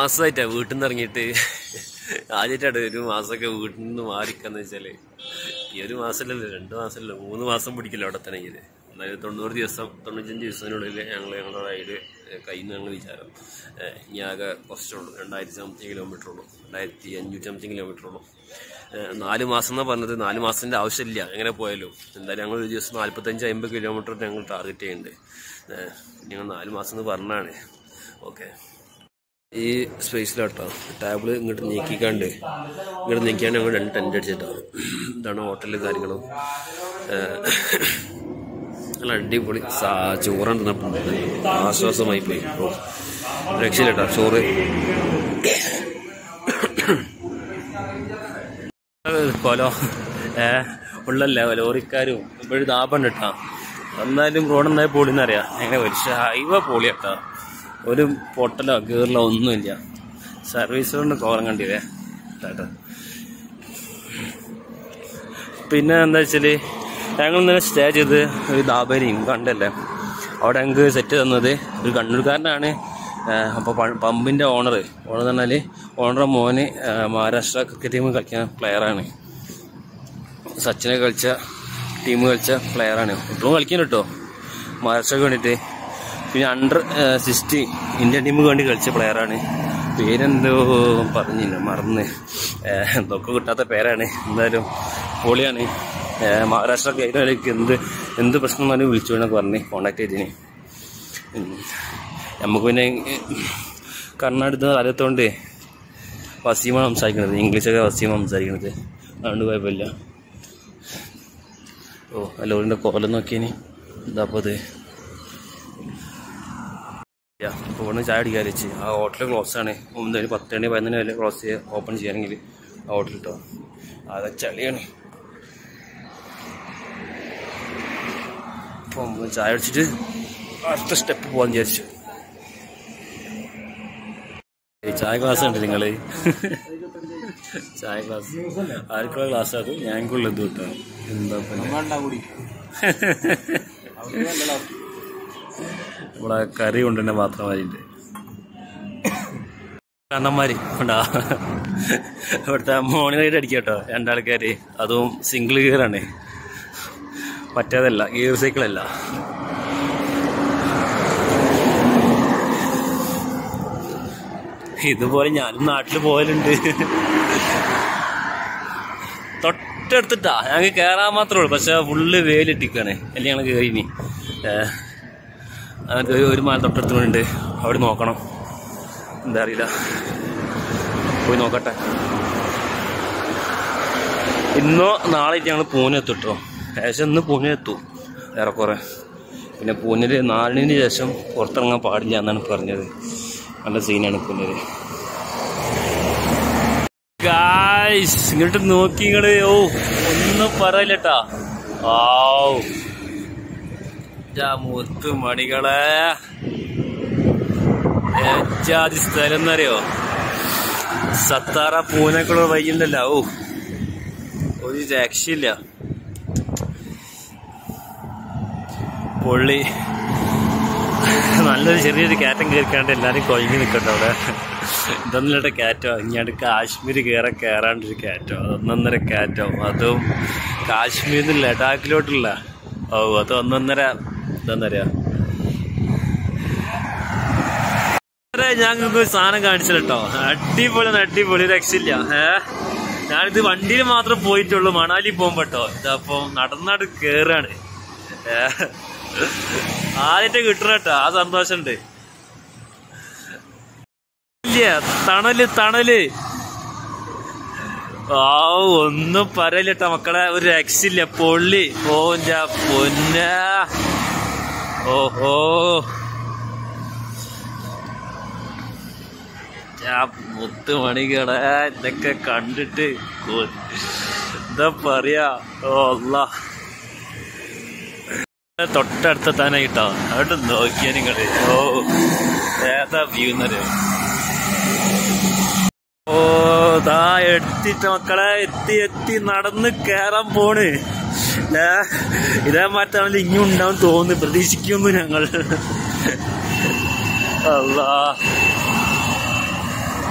മാസമായിട്ടാ വീട്ടിൽ നിന്ന് ഇറങ്ങിയിട്ട് ആദ്യമായിട്ടാണ് ഒരു മാസമൊക്കെ വീട്ടിൽ നിന്ന് മാറിക്കാന്ന് വെച്ചാല് ഈ ഒരു മാസമല്ലല്ലോ രണ്ട് മാസമല്ലോ മൂന്ന് മാസം പിടിക്കില്ല അവിടെ തന്നെ ഇത് എന്നാലും തൊണ്ണൂറ് ദിവസം തൊണ്ണൂറ്റഞ്ച് ദിവസത്തിനുള്ളിൽ ഞങ്ങൾ ഞങ്ങളുടെ റൈഡ് കയ്യിൽ നിന്ന് ഞങ്ങൾ വിചാരം ഏഹ് ഇനി ആകെ കുറച്ചുള്ളൂ രണ്ടായിരത്തി സംതിങ് കിലോമീറ്റർ ഉള്ളൂ രണ്ടായിരത്തി അഞ്ഞൂറ്റി സംതിങ് കിലോമീറ്റർ ഉള്ളൂ ഏഹ് നാല് മാസം എന്നാ പറഞ്ഞത് നാല് മാസത്തിന്റെ ആവശ്യമില്ല എങ്ങനെ പോയാലും എന്തായാലും ഞങ്ങൾ ഒരു ദിവസം നാല്പത്തഞ്ച് അമ്പത് കിലോമീറ്റർ ഞങ്ങൾ ടാർഗറ്റ് ചെയ്യുന്നുണ്ട് ഏഹ് ഞങ്ങൾ നാല് മാസം എന്ന് പറഞ്ഞാണ് ഓക്കെ ഈ സ്പേസിലോട്ടോ ടേബിൾ ഇങ്ങോട്ട് നീക്കിക്കാണ്ട് ഇങ്ങോട്ട് നീക്കിയാണ്ട് ഞങ്ങൾ രണ്ട് ടെൻ്റ് അടിച്ചിട്ടാണ് ഇതാണ് ഹോട്ടലിൽ കാര്യങ്ങളും ഏഹ് നല്ല അടിപൊളി സാ ചോറുണ്ട് ആശ്വാസമായി പോയി ഓ രക്ഷയില്ലട്ടോ ചോറ് കൊലോ ഏ ഉള്ളല്ല ലോറിക്കാരും ഇപ്പോഴും ദാപണ്ട് കേട്ടാ എന്നാലും റോഡ് നന്നായി പൊളിന്നറിയാം എങ്ങനെ പക്ഷെ ഹൈവ പൊളിയാട്ടാ ഒരു പൊട്ടലോ കീറലോ ഒന്നുമില്ല സർവീസ് കൊണ്ട് കോറം കണ്ടില്ലേ കേട്ടോ പിന്നെ എന്താ വെച്ചാല് ഞങ്ങൾ ഇന്നലെ സ്റ്റേ ചെയ്ത് ഒരു ദാബരിയും കണ്ടല്ലേ അവിടെ ഞങ്ങൾക്ക് സെറ്റ് തന്നത് ഒരു കണ്ണൂർക്കാരനാണ് അപ്പോൾ പമ്പിന്റെ ഓണർ ഓണർ എന്ന് പറഞ്ഞാൽ ഓണറുടെ മോന് ആ, മഹാരാഷ്ട്ര ക്രിക്കറ്റ് ടീം കളിക്കുന്ന പ്ലെയറാണ് സച്ചിനെ കളിച്ച ടീം കളിച്ച പ്ലെയറാണ് ഇപ്പോഴും കളിക്കാൻ കേട്ടോ മഹാരാഷ്ട്രക്ക് വേണ്ടിയിട്ട് പിന്നെ അണ്ടർ സിക്സ്റ്റി ഇന്ത്യൻ ടീമിന് വേണ്ടി കളിച്ച പ്ലെയറാണ് പേരെന്തോ പറഞ്ഞില്ല മറന്ന് ഏഹ്, എന്തൊക്കെ കിട്ടാത്ത പേരാണ് എന്തായാലും പൊളിയാണ് ഏഹ്, മഹാരാഷ്ട്ര കൈകളിലേക്ക് എന്ത് എന്ത് പ്രശ്നം വന്നാലും വിളിച്ചു എന്നൊക്കെ പറഞ്ഞ് കോണ്ടാക്ട് ചെയ്തിന് ഉം. നമുക്ക് പിന്നെ കർണാടക കാലത്തോണ്ട് വസീമാണ് സംസാരിക്കുന്നത് ഇംഗ്ലീഷൊക്കെ വസീമാണ് സംസാരിക്കുന്നത് അതുകൊണ്ട് കുഴപ്പമില്ല ഓ ആ ലോറിൻ്റെ കോലം നോക്കിയനി എന്താ അപ്പോൾ അത് ഇപ്പോൾ ഇവിടെ ചായ അടിക്കാൻ വെച്ച് ആ ഹോട്ടൽ ക്ലോസ് ആണ് എന്തായാലും പത്ത് മണി പതിനൊന്ന് വരെ ക്ലോസ് ചെയ്യുക ഓപ്പൺ ചെയ്യണമെങ്കിൽ ആ ഹോട്ടൽ കേട്ടോ ആകെ ചളിയാണ് അപ്പോൾ നമ്മൾ ചായ അടിച്ചിട്ട് അടുത്ത സ്റ്റെപ്പ് പോകാൻ വിചാരിച്ചു ഏയ് ചായ ക്ലാസ് ഉണ്ട് നിങ്ങൾ ചായ ക്ലാസ് ആർക്കുള്ള ക്ലാസ് അത് ഞങ്ങൾക്കുള്ളത് കിട്ടോ എന്താ പിന്നെ ഇവിടെ കറി കൊണ്ടുതന്നെ മാത്രമായിട്ട് കണ്ണന്മാര് ഉണ്ടാ ഇവിടുത്തെ മോർണിംഗ് റൈഡ് അടിക്കുക കേട്ടോ രണ്ടാൾക്കാര് അതും സിംഗിൾ ഗിയറാണ് മറ്റേതല്ല ഗിയർ സൈക്കിൾ അല്ല ഇതുപോലെ ഞാനും നാട്ടിൽ പോകലുണ്ട് തൊട്ടടുത്തിട്ടാ ഞങ്ങൾക്ക് കയറാൻ മാത്രമേ ഉള്ളൂ പക്ഷെ ഫുള്ള് വെയിലിട്ടിക്കാണ് അല്ലെങ്കിൽ ഞങ്ങൾ കയറിനി അങ്ങനത്തെ ഒരു- ഒരു മാല തൊട്ടടുത്തുണ്ട് അവിടെ നോക്കണം എന്താ അറിയില്ല പോയി നോക്കട്ടെ ഇന്നോ നാളെ ഞങ്ങൾ പൂനെ എത്തും കേട്ടോ ഏകദേശം ഇന്ന് പൂനെ എത്തും ഏറെക്കുറെ പിന്നെ പൂനെയിൽ നാലിന് ശേഷം പുറത്തിറങ്ങാൻ പാടില്ല എന്നാണ് പറഞ്ഞത് നല്ല സീനാണ് പൂനെയിൽ ഗായ്സ് ഇങ്ങോട്ട് നോക്കി ഇങ്ങട് ഓ ഒന്നും പറയില്ലട്ടാ ആവ് ജാ മുത്ത് മണികളെ ഏജാതി സ്ഥലം എന്നറിയോ സത്താറ പൂനക്കുള്ള വൈകുന്നല്ല ഓ ഒരു രക്ഷയില്ല പൊള്ളി നല്ലൊരു ചെറിയൊരു കയറ്റം കയറിക്കാണ്ട് എല്ലാരും കൊഴങ്ങി നിൽക്കണ്ട അവിടെ ഇതൊന്നിലൂടെ കയറ്റോ ഇങ്ങോട്ട് കാശ്മീർ കയറ കയറാണ്ടൊരു കയറ്റോ ഒന്നൊന്നര കയറ്റോ അതും കാശ്മീരിൽ നിന്ന് ലഡാക്കിലോട്ടുള്ള ഓ അത് ഒന്നൊന്നര എന്താ പറയാ ഞാൻ നിങ്ങൾക്ക് ഒരു സാധനം കാണിച്ചു കേട്ടോ അടിപൊളി അടിപൊളി രക്ഷയില്ല ഏ ഞാനിത് വണ്ടിയിൽ മാത്രം പോയിട്ടുള്ളൂ മണാലി പോകുമ്പോ കേട്ടോ ഇതപ്പോ നടന്നാട് കേറാണ് ഏ ആദ്യത്തെ കിട്ടണ കേട്ടോ ആ സന്തോഷമുണ്ട് ഇല്ല തണല് തണല് ആ ഒന്നും പറയില്ലട്ടോ മക്കളെ ഒരു രക്ഷയില്ല പൊള്ളി ഓ ഞാ പൊന്ന ഓഹോ ആ മുത്ത് മണികളെ ഇതൊക്കെ കണ്ടിട്ട് കൊ- എന്താ പറയാ ഓ അല്ല തൊട്ടടുത്ത തന്നെ കിട്ടോ അവിടെ നോക്കിയാ നിങ്ങള് ഓ ഏതാ വ്യൂ എന്നറിയോ ഓ ദാ എത്തിട്ട് മക്കളെ എത്തി എത്തി നടന്ന് കേറാൻ പോണ് ഏ, ഇതേ മാറ്റാണെങ്കിൽ ഇനിയും ഉണ്ടാവും തോന്നുന്നു പ്രതീക്ഷിക്കുന്നു ഞങ്ങൾ അല്ലാ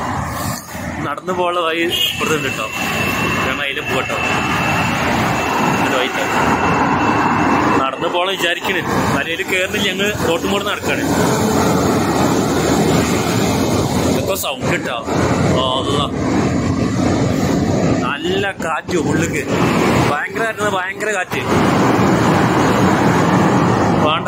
നടന്നു പോകാനുള്ള വഴി ഇപ്പുറത്തുണ്ട് കേട്ടോ ഞങ്ങൾ അതിലും പോകട്ടോ എന്നിട്ട് വൈകിട്ട് നടന്നു പോകണം വിചാരിക്കണ് മലയിൽ കയറുന്നില്ല ഞങ്ങൾ റോട്ടുമൂടെ നടക്കാണ് ഇപ്പൊ സൗണ്ട് കിട്ടോ അല്ല നല്ല കാറ്റ് ഉള്ളിക്ക് ഭയങ്കര ഭയങ്കര കാറ്റ് വേണ്ട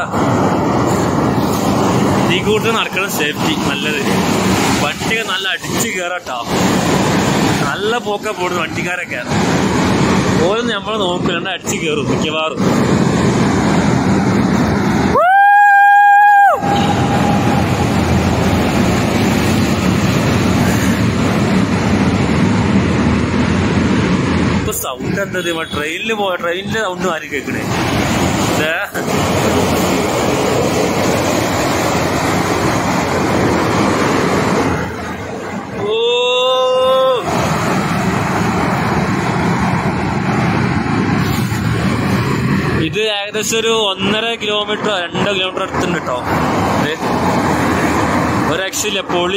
ഈ കൂട്ട് നടക്കണം സേഫ്റ്റി നല്ലത് വണ്ടിയൊക്കെ നല്ല അടിച്ച് കയറട്ടോ നല്ല പോക്ക പോടുന്നു വണ്ടിക്കാരൊക്കെ ഓരോന്നും നമ്മൾ നോക്കില്ല അടിച്ച് കയറും മിക്കവാറും ഇപ്പൊ സൗണ്ട് എന്തത് ട്രെയിനിൽ പോയ ട്രെയിനിലെ സൗണ്ട് ആരും കേൾക്കണേ ദേ. ഓ ഇത് ഏകദേശം ഒരു ഒന്നര കിലോമീറ്റർ രണ്ടോ കിലോമീറ്റർ അടുത്തുണ്ട് കേട്ടോ ദേ. ഒരു രക്ഷയില്ല പൊളി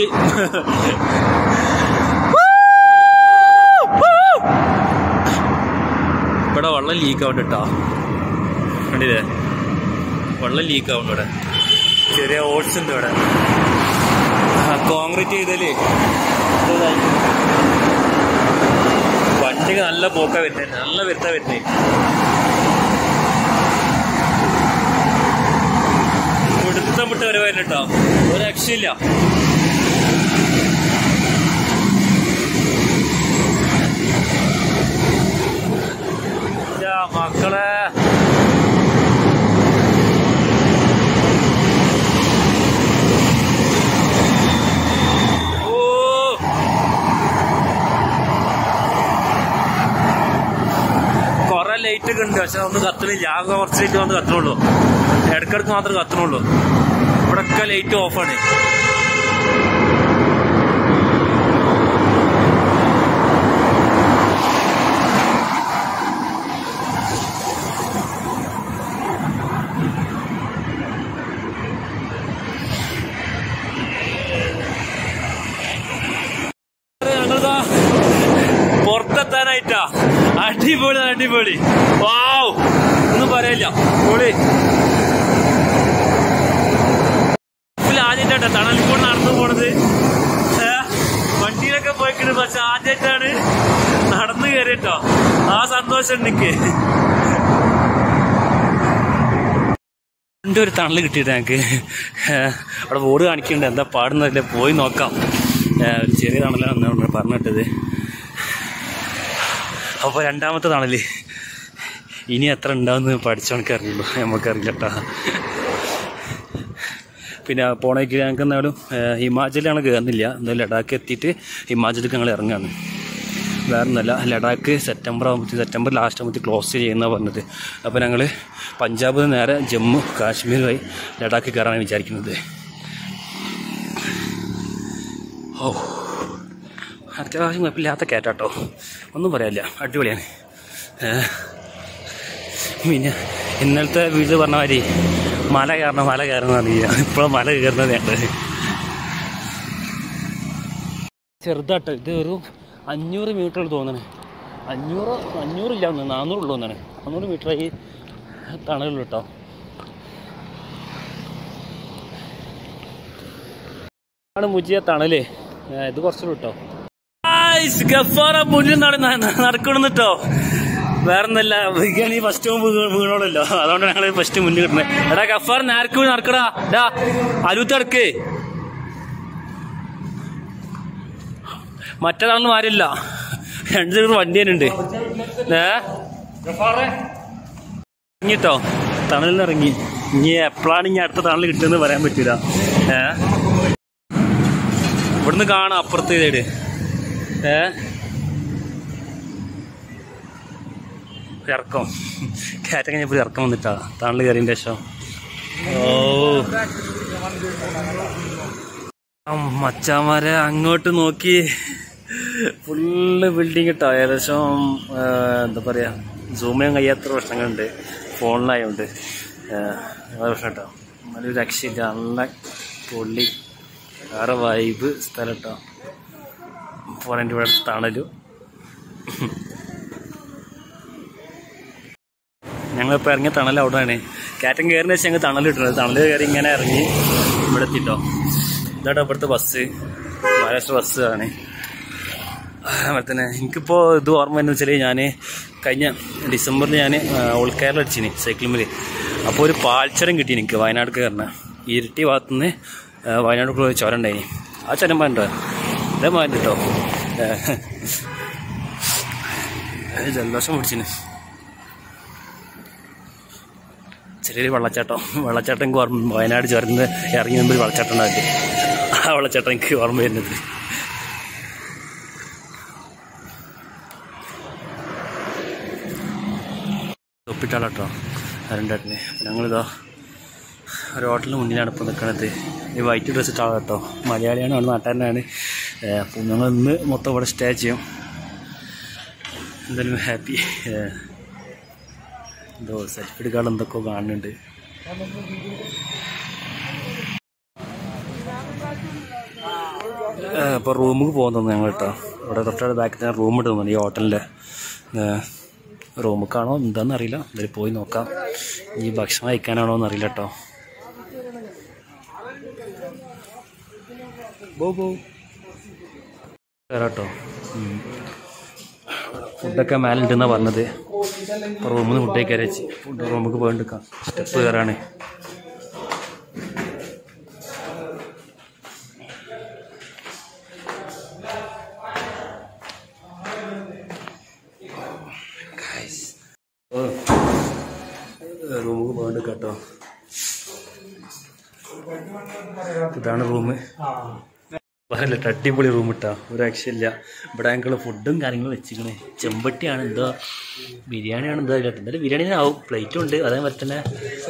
ഇവിടെ വെള്ളം ലീക്ക് ആവുന്നുണ്ട് കേട്ടോ കണ്ടില്ലേ വെള്ളം ലീക്ക് ആവുന്നു ഇവിടെ ചെറിയ ഓട്സ് ഉണ്ട് ഇവിടെ കോൺക്രീറ്റ് ചെയ്തല്ലേ വണ്ടിക്ക് നല്ല പോക്ക വരുന്നേ നല്ല വരുത്ത വരുന്നേ പിടുത്തം വിട്ട് വരെ വരുന്ന കേട്ടോ ഒരു രക്ഷയില്ല യാ മക്കളെ ഓ കൊറേ ലൈറ്റ് ഒക്കെ ഉണ്ട് പക്ഷെ ഒന്ന് കത്തണില്ല ആകെ കുറച്ച് ലൈറ്റ് വന്ന് കത്തണുള്ളൂ ഇടക്കിടക്ക് മാത്രമേ കത്തണുള്ളൂ ഇവിടൊക്കെ ലൈറ്റ് ഓഫാണ് ഞങ്ങളിതാ പുറത്തെത്താനായിട്ടാ അടിപൊളി അടിപൊളി വാവ് ഒന്നും പറയില്ല പൊളി ആദ്യമായിട്ടാ തണൽ കൂടെ നടന്നു പോണത് ഏ, വണ്ടിയിലൊക്കെ പോയിക്കണ് പക്ഷെ ആദ്യമായിട്ടാണ് നടന്നു കയറിട്ടോ ആ സന്തോഷം എനിക്ക് എൻ്റെ ഒരു തണൽ കിട്ടിയിട്ട് ഞങ്ങൾക്ക് അവിടെ ബോർഡ് കാണിക്കുന്നുണ്ട് എന്താ പാടുന്നതില്ല പോയി നോക്കാം ഏ, ഒരു ചെറിയ തണലാണ് പറഞ്ഞിട്ടത് അപ്പോൾ രണ്ടാമത്തെ തണല് ഇനി എത്ര ഉണ്ടാവുമെന്ന് പഠിച്ചവനക്ക് അറിയുള്ളൂ നമുക്കറിയില്ല കേട്ടോ പിന്നെ പോണേക്ക് ഞങ്ങൾക്ക് എന്നാലും ഹിമാചലാണ് കയറുന്നില്ല എന്തായാലും ലഡാക്ക് എത്തിയിട്ട് ഹിമാചലിലേക്ക് ഞങ്ങൾ ഇറങ്ങാണ് വേറെ ഒന്നല്ല ലഡാക്ക് സെപ്റ്റംബർ ആകുമ്പോഴത്തേക്ക് സെപ്റ്റംബർ ലാസ്റ്റ് ആകുമ്പോഴത്തേക്ക് ക്ലോസ് ചെയ്യുന്ന പറഞ്ഞത് അപ്പോൾ ഞങ്ങൾ പഞ്ചാബിൽ നിന്ന് നേരെ ജമ്മു കാശ്മീർ വഴി ലഡാക്ക് കയറാനാണ് വിചാരിക്കുന്നത് ഓ അത്യാവശ്യം കുഴപ്പമില്ലാത്ത കയറ്റാട്ടോ ഒന്നും പറയാനില്ല അടിപൊളിയാണ് ഏ, പിന്നെ ഇന്നലത്തെ വീഡിയോ പറഞ്ഞ മാതിരി മല കയറണം മല കയറണം അറിയില്ല ഇപ്പോഴും മല കയറുന്നത് വേണ്ടത് ചെറുതാട്ടോ ഇത് ഒരു അഞ്ഞൂറ് മീറ്റർ തോന്നണേ അഞ്ഞൂറ് അഞ്ഞൂറില്ല ഒന്ന് നാനൂറുള്ളൂ എന്നാണ് നാനൂറ് മീറ്റർ ഈ തണലുള്ളൂ കേട്ടോ ആണ് മുജിയ തണല് ഏ, ഇത് കുറച്ചുള്ളൂ കേട്ടോ ഗഫാറ മുന്നിൽ നട നടക്കണം കേട്ടോ വേറൊന്നല്ല വിജ്ഞാനി ഫസ്റ്റ് വീണോളല്ലോ അതുകൊണ്ട് ഞങ്ങൾ ഫസ്റ്റ് മുന്നിൽ കിട്ടുന്നത് എടാ ഗഫാർ നേർക്ക് പോയി നടക്കടാ ഡാ അലുത്തടക്ക് മറ്റേതാണെന്ന് മാറില്ല രണ്ട് സൈഡ് വണ്ടി തന്നെ ഉണ്ട് ഏ ഇറങ്ങിട്ടോ തണലിൽ നിന്ന് ഇറങ്ങി ഇനി എപ്പോഴാണ് ഇനി അടുത്ത തണൽ കിട്ടുമെന്ന് പറയാൻ പറ്റൂല ഏ ഇവിടുന്ന് കാണാം അപ്പുറത്ത് സൈഡ് ഏ ഇറക്കം കയറ്റം കഴിഞ്ഞപ്പോൾ ഇറക്കം വന്നിട്ടാ തണല് കയറിയതിൻ്റെ ശേഷം ഓ ആ മച്ചാമാരെ അങ്ങോട്ട് നോക്കി ഫുള്ള് ബിൽഡിംഗ് ഇട്ടോ ഏകദേശം ആ, എന്താ പറയാ സൂം ചെയ്യാൻ കഴിയാത്ത പ്രശ്നങ്ങളുണ്ട് ഫോണിലായതുകൊണ്ട് പ്രശ്നം കേട്ടോ നല്ലൊരു രക്ഷയില്ല നല്ല പൊള്ളി വേറെ വൈബ് സ്ഥലം കേട്ടോ പോരാൻ്റെ ഇവിടെ തണലും ഞങ്ങളിപ്പോൾ ഇറങ്ങിയ തണൽ അവിടെയാണ് കയറ്റം കയറിന് വെച്ചാൽ ഞങ്ങൾ തണൽ കിട്ടുന്നത് തണൽ കയറി ഇങ്ങനെ ഇറങ്ങി ഇവിടെ എത്തിട്ടോ ഇതാട്ടോ ഇവിടുത്തെ ബസ് മഹാരാഷ്ട്ര ബസ് ആണ് അതുപോലെ തന്നെ എനിക്കിപ്പോൾ ഇത് ഓർമ്മ എന്ന് വെച്ചാൽ ഞാൻ കഴിഞ്ഞ ഡിസംബറിൽ ഞാൻ ഉൾക്കയറിൽ അടിച്ചിന് സൈക്കിളിൽ അപ്പോൾ ഒരു പാൽച്ചരം കിട്ടി എനിക്ക് വയനാട് കയറണ ഇരിട്ടി ഭാഗത്തുനിന്ന് വയനാട് ചുരം ഉണ്ടായിനി ആ ചുരം വേണ്ട ഇതേ മാറ്റി കേട്ടോ ജലദോഷം പിടിച്ചിന് ചെറിയൊരു വെള്ളച്ചാട്ടം വെള്ളച്ചാട്ടം എനിക്ക് ഓർമ്മ വയനാട് ചുരന്ന് ഇറങ്ങി മുമ്പ് ഒരു വെള്ളച്ചാട്ടം ഉണ്ടാക്കി ആ വെള്ളച്ചാട്ടം എനിക്ക് ഓർമ്മ വരുന്നത് ഒപ്പിട്ടാളോ കേട്ടോ രണ്ടേട്ടന് ഞങ്ങളിതാ ഒരു ഹോട്ടലിന് മുന്നിലാണ് ഇപ്പോൾ നിൽക്കുന്നത് ഈ വൈറ്റ് ഡ്രസ് ഇട്ടാളോ കേട്ടോ മലയാളിയാണ് അവിടെ നാട്ടുകാരനാണ് അപ്പോൾ ഞങ്ങൾ ഇന്ന് മൊത്തം ഇവിടെ സ്റ്റേ ചെയ്യും എന്തായാലും ഹാപ്പി എന്തോ സെൽഫി എടുക്കാൾ എന്തൊക്കെയോ കാണുന്നുണ്ട് ഇപ്പോൾ റൂമിൽ പോകുന്നു ഞങ്ങൾ കേട്ടോ ഇവിടെ തൊട്ടടുത്ത ബാക്കിൽ തന്നെ റൂം ഇടുന്നു ഈ ഹോട്ടലിൻ്റെ റൂമിൽ കാണോ എന്താണെന്ന് അറിയില്ല എന്തായാലും പോയി നോക്കാം ഈ ഭക്ഷണം കഴിക്കാനാണോ എന്ന് അറിയില്ല കേട്ടോ ബോ ബോ കേട്ടോ ഫുഡൊക്കെ മേലെ ഉണ്ടെന്നാണ് പറഞ്ഞത് ഇപ്പോൾ റൂമിൽ നിന്ന് ഫുഡ് കഴിക്കാൻ വെച്ച് ഫുഡ് റൂമിൽ പോയി എടുക്കാം സ്റ്റെപ്പ് കയറാണ് റൂമിൽ പോകണ്ട കേട്ടോ ഇതാണ് റൂം നല്ല അടിപൊളി റൂം ഇട്ടാ ഒരു രക്ഷയില്ല ഇവിടെ ഞങ്ങൾ ഫുഡും കാര്യങ്ങളും വെച്ചിക്കണേ ചെമ്പട്ടിയാണ് എന്തോ ബിരിയാണിയാണ് എന്തോ ഇല്ല എന്തായാലും ബിരിയാണി ആവും പ്ലേറ്റും ഉണ്ട് അതേപോലെ തന്നെ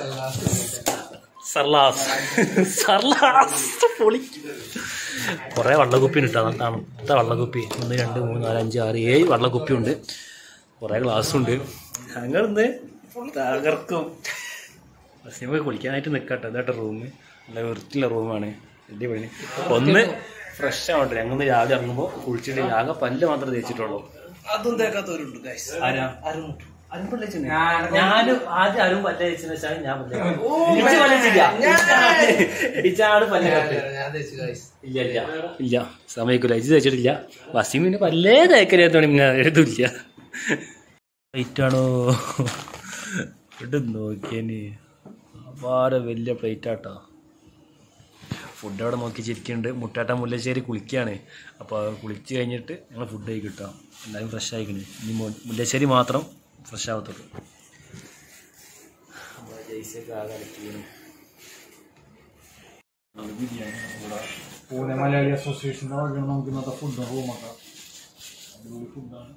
സർലാസ് സർലാസ് പൊളി കുറേ വള്ളക്കുപ്പി ഉണ്ട് കേട്ടോ തണുത്ത വള്ളക്കുപ്പി ഒന്ന് രണ്ട് മൂന്ന് നാല് അഞ്ച് ആറ് ഏഴ് വള്ളക്കുപ്പി ഉണ്ട് കുറേ ഗ്ലാസ്സും ഉണ്ട് അങ്ങനെ തകർക്കും സിനിമ കുളിക്കാനായിട്ട് നിൽക്കട്ടെ ഇതായിട്ട് റൂം നല്ല വൃത്തിയുള്ള റൂമാണ് അടിപൊളി ഒന്ന് ഫ്രഷ് ആവട്ടെ ഞങ്ങൾ രാവിലെ ഇറങ്ങുമ്പോൾ കുളിച്ചിട്ട് ആകെ പല്ല് മാത്രമേ തേച്ചിട്ടുള്ളൂ അതും തേക്കാത്തവരുണ്ട് ഗൈസ് ആരാ അരുൺ അരുൺ പല്ല് തേച്ചിട്ടുണ്ട്. ഞാനും ആദ്യം അരുൺ പല്ല് തേച്ചെന്ന് വെച്ചാൽ ഞാൻ പല്ല് തേക്കും. ഇജ്ജ് പല്ല് തേച്ചില്ല. ഇജ്ജാണ് പല്ല് തേച്ചത്. ഞാൻ തേച്ചു ഗൈസ് ഇല്ല ഇല്ല ഇല്ല സമയക്കില്ല ഇത് തേച്ചിട്ടില്ല വസീമിന് പല്ലേ തേക്കരുത്തോണി എഴുതില്ല പ്ലേറ്റാണോ ഇവിടെ നോക്കിയന് അപാര വലിയ പ്ലേറ്റ് ആട്ടോ ഫുഡ് അവിടെ നോക്കി ചിരിക്കുന്നുണ്ട് മുട്ടാട്ട മുല്ലശ്ശേരി കുളിക്കുകയാണ് അപ്പോൾ കുളിച്ച് കഴിഞ്ഞിട്ട് ഞങ്ങൾ ഫുഡ് കഴിക്കും കിട്ടാം എല്ലാവരും ഫ്രഷ് ആയിക്കണ് ഇനി മു- മുല്ലശ്ശേരി മാത്രം ഫ്രഷ് ആവത്തുള്ളൂ നമ്മുടെ ജയ്സൊക്കെ ആകെ അലക്കിയാണ് പൂനെ മലയാളി അസോസിയേഷൻ്റെ വകയാണ് നമുക്ക് ഇന്നത്തെ ഫുഡ് റൂമൊക്കെ അടിപൊളി ഫുഡാണ്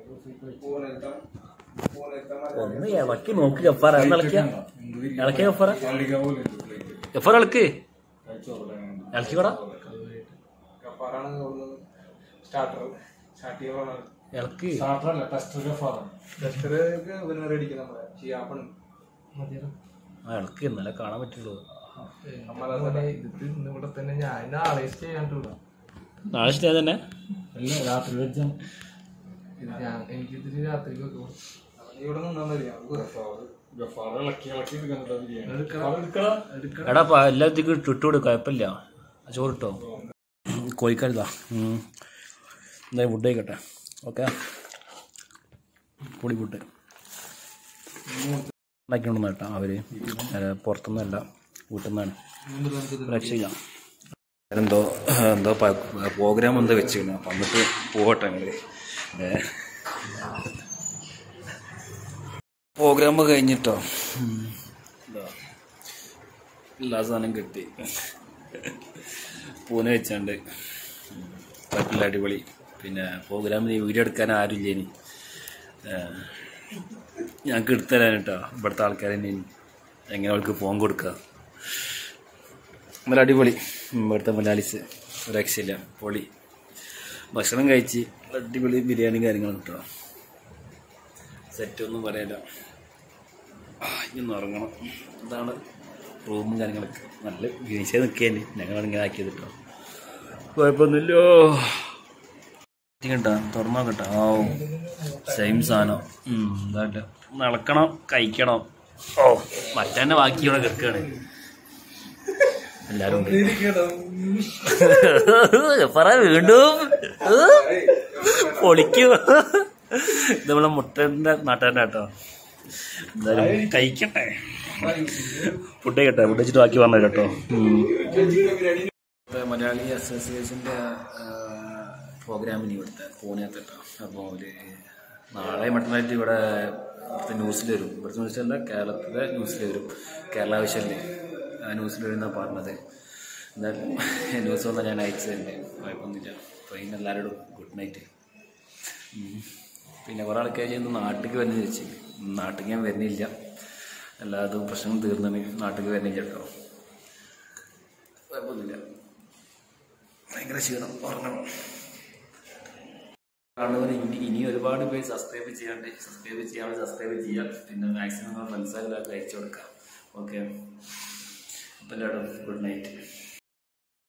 ഒന്ന് ഇളക്കി നോക്കി ഗഫാറ ഒന്ന് ഇളക്കിയ ഇളക്കിയ ഗഫാറ പള്ളിക്ക പോലെ ഉണ്ട് പ്ലേറ്റ് ഗഫാറ ഇളക്ക് കഴിച്ചോറടെ ഇളക്കി കൂടാ സ്റ്റാർട്ടർ സ്റ്റാർട്ട് ചെയ്യാൻ ഇളക്ക് സ്റ്റാർട്ടറല്ല ടെസ്റ്റർ ഗഫാറാണ് ടെസ്റ്റർക്ക് വിന്നർ അടിക്കും നമ്മളെ ചെയ്യാപ്പണ് ആ ഇളക്ക് ഇന്നലെ കാണാൻ പറ്റുള്ളൂ ഇത് ഇവിടെ തന്നെ ഞാൻ നാളെ സ്റ്റേ ചെയ്യാണ്ടുള്ള നാളെ സ്റ്റേ തന്നെ അല്ല രാത്രി വെച്ചാണ് ഇത് ഞാൻ എനിക്കിതിരി രാത്രി ഇവിടെ നിന്നാ മതി ഗഫാറ ഇളക്കി ഇളക്കി എടുക്കുന്നുണ്ടോ ബിരിയാണി എടുക്കണം എടാ പ- എല്ലാത്തിനും ഇട്ട് ഇട്ടുകൊടു കുഴപ്പമില്ല ആ ചോറ് ഇട്ടോ കോഴിക്കരുതാ എന്തായാലും ഫുഡ് കഴിക്കട്ടെ ഓക്കെ പൊടി ഫുഡ് ഉണ്ടാക്കിക്കൊണ്ടെന്ന് കേട്ടോ അവര് ഏ, പുറത്തുനിന്നല്ല വീട്ടിൽ നിന്നാണ് രക്ഷയില്ല എന്തോ എന്തോ പ്രോഗ്രാം എന്തോ വെച്ചിരുന്നു അപ്പം എന്നിട്ട് പോകട്ടെ ഞങ്ങൾ പ്രോഗ്രാം കഴിഞ്ഞിട്ടോ ഉം. ഇതാ. എല്ലാ സാധനം കിട്ടി പൂനെ വെച്ചാണ്ട് പറ്റില്ല അടിപൊളി പിന്നെ പ്രോഗ്രാമിന് വീഡിയോ എടുക്കാൻ ആരുമില്ല ഇനി ഞങ്ങൾക്ക് എടുത്തരാൻ കേട്ടോ ഇവിടുത്തെ ആൾക്കാരെ ഇനി എങ്ങനെ അവൾക്ക് ഫോൺ കൊടുക്കുക നല്ല അടിപൊളി ഇവിടുത്തെ മലയാളീസ് ഒരു രക്ഷയില്ല പൊളി ഭക്ഷണം കഴിച്ച് അടിപൊളി ബിരിയാണി കാര്യങ്ങളും കേട്ടോ സെറ്റ് ഒന്നും പറയാനില്ല ആ, ഇനി ഒന്ന് ഉറങ്ങണം ഇതാണ് റൂമും കാര്യങ്ങളൊക്കെ നല്ല വീഴ്ച നിൽക്കുകയാണ് ഞങ്ങളാണ് ഇങ്ങനെ ആക്കിയത് കേട്ടോ കുഴപ്പമൊന്നുമില്ലോ കേട്ടാ തുറന്നോ കേട്ടോ ഓ സെയിം സാധനം ഉം, ഇതാട്ടെ നടക്കണം കഴിക്കണം ഓ മറ്റന്നെ ബാക്കി ഇവിടെ കിടക്കാണ് എല്ലാരും ഉണ്ട്. പറ വീണ്ടും പൊളിക്കും ഇത് നമ്മളെ മുട്ടന്റെ നാട്ടുകാരൻ്റെ കേട്ടോ എന്തായാലും കഴിക്കട്ടെ ഫുഡ് കഴിക്കട്ടെ ഫുഡ് വെച്ചിട്ട് ബാക്കി വന്നത് കേട്ടോ ഉം. മലയാളി അസോസിയേഷൻ്റെ പ്രോഗ്രാമിന് ഇവിടുത്തെ പൂനെത്തെ അപ്പോൾ ഒരു നാളെ മറ്റന്നായിട്ട് ഇവിടെ ഇവിടുത്തെ ന്യൂസിൽ വരും ഇവിടുത്തെ ന്യൂസിലല്ല കേരളത്തിലെ ന്യൂസിൽ വരും കേരള വിഷനിൽ ആ ന്യൂസിൽ വരുന്ന പറഞ്ഞത് എന്തായാലും ന്യൂസ് വന്നാൽ ഞാൻ അയച്ചു തന്നെ കുഴപ്പമൊന്നുമില്ല അപ്പോൾ ഇന്ന് എല്ലാവരോടും ഗുഡ് നൈറ്റ് പിന്നെ കുറേ ആൾക്കാർ ചെയ്യുന്നു നാട്ടിലേക്ക് വരുന്നത് ചോദിച്ചു നാട്ടിലേക്ക് ഞാൻ വരുന്നില്ല എല്ലാതും പ്രശ്നം തീർന്നു നാട്ടിലേക്ക് വരുന്നില്ല കേട്ടോ കുഴപ്പമൊന്നുമില്ല ഭയങ്കര ക്ഷീണം ഉറങ്ങണം കാണുന്നവർ ഇനി ഇനി ഒരുപാട് പേര് സബ്സ്ക്രൈബ് ചെയ്യാണ്ട് സബ്സ്ക്രൈബ് ചെയ്യാൻ സബ്സ്ക്രൈബ് ചെയ്യാം പിന്നെ മാക്സിമം ഫ്രണ്ട്സ് എല്ലാവർക്കും അയച്ചു കൊടുക്കാം ഓക്കെ അപ്പം എല്ലാവരും ഗുഡ് നൈറ്റ്